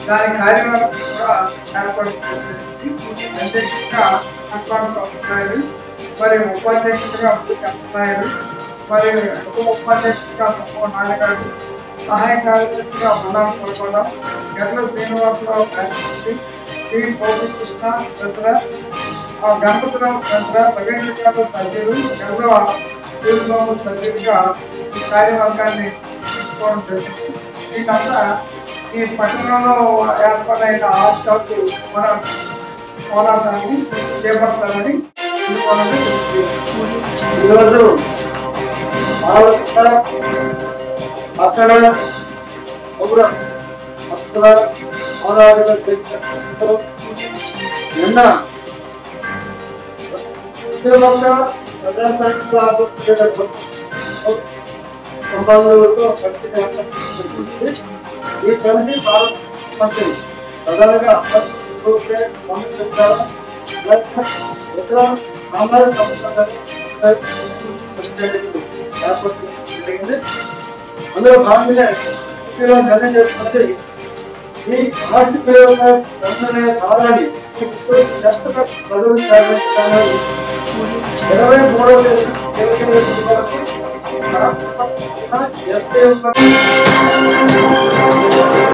దాని కార్యవర్గం కూడా ఏర్పాటు చేసింది అధ్యక్షుడిగా అక్వాన్ సంస్థాయిలు మరి ఉపాధ్యక్షుడిగా చెప్తున్నాయి మరి ఉప ఉపాధ్యక్షుడిగా సంపూర్ణ నాయకుడు సహాయ కార్యదర్శిగా మన్నాం కోరుకోవడం గట్ల శ్రీనివాసరావు కార్యదర్శి టి గోపికృష్ణ చంద్ర ఆ గణపతిరావు చంద్ర రవీంద్ర యాదవ్ సభ్యులు గర్వ వీరబాబు సభ్యులుగా ఈ కార్యవర్గాన్ని తీసుకోవడం జరిగింది వీటంతా ఈ పట్టణంలో ఏర్పాటైన హాస్టల్కు మన పోరాటాన్ని చేపడతామని తీసుకోవడం జరిగింది. ఈరోజు భారత అక్కడ పౌర హక్కుల పోరాటం చేసిన నిన్న ఉద్యమంగా ప్రజాస్వామ్య ఆధ్వర్యంలో సంబంధాలతో కమిటీ ఏర్పాటు చేసింది. ఈ కమిటీ భారత మంత్రి ప్రధానంగా అమర్చే పంపించారు ఇతర సామాజిక సంస్థలను ఏర్పాటు జరిగింది అందులో భాగంగా ఇందులో నిర్ణయం చేసుకుంటే ఈ ఆస్తి ప్రయోగ దండనే కాలాన్ని ప్రజలు సాధించడానికి ఇరవై మూడవ తేదీ ఇరవై ఎనిమిది వరకు ఎస్పీ